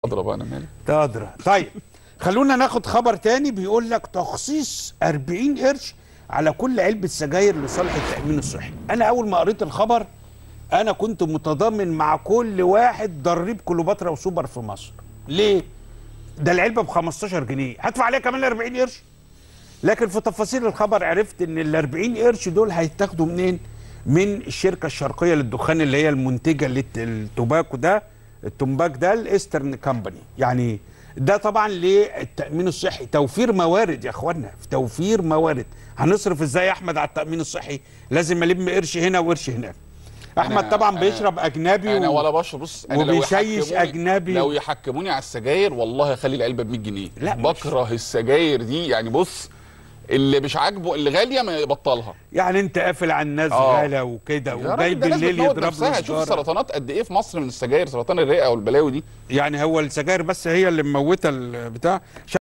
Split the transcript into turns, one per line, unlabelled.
اضرب انا مالي
تقدر طيب خلونا ناخد خبر تاني بيقول لك تخصيص 40 قرش على كل علبة سجاير لصالح التأمين الصحي أنا أول ما قريت الخبر أنا كنت متضامن مع كل واحد ضريب كليوباترا وسوبر في مصر ليه؟ ده العلبة ب 15 جنيه هدفع عليها كمان 40 قرش لكن في تفاصيل الخبر عرفت ان ال 40 قرش دول هيتاخدوا منين؟ من الشركه الشرقيه للدخان اللي هي المنتجه للتوباكو ده التمباك ده الايسترن كامباني يعني ده طبعا للتامين الصحي توفير موارد يا اخوانا في توفير موارد هنصرف ازاي يا احمد على التامين الصحي لازم الم قرش هنا وقرش هناك احمد
أنا-
طبعا
أنا-
بيشرب اجنبي
انا
و-
ولا بشرب بص انا لو
وبيشيش
يحكموني-
أجنبي.
لو يحكموني على السجاير والله اخلي العلبه ب 100 جنيه
لا، مش-
بكره السجاير دي يعني بص اللي مش عاجبه اللي غاليه ما يبطلها
يعني انت قافل على الناس
آه.
غلا وكده
يا
وجاي
راجل ده ناس
بالليل
بتموت
يضرب
نفسها
له
شوف
سيجارة.
السرطانات قد ايه في مصر من السجاير سرطان الرئه والبلاوي دي
يعني هو السجاير بس هي اللي مموته البتاع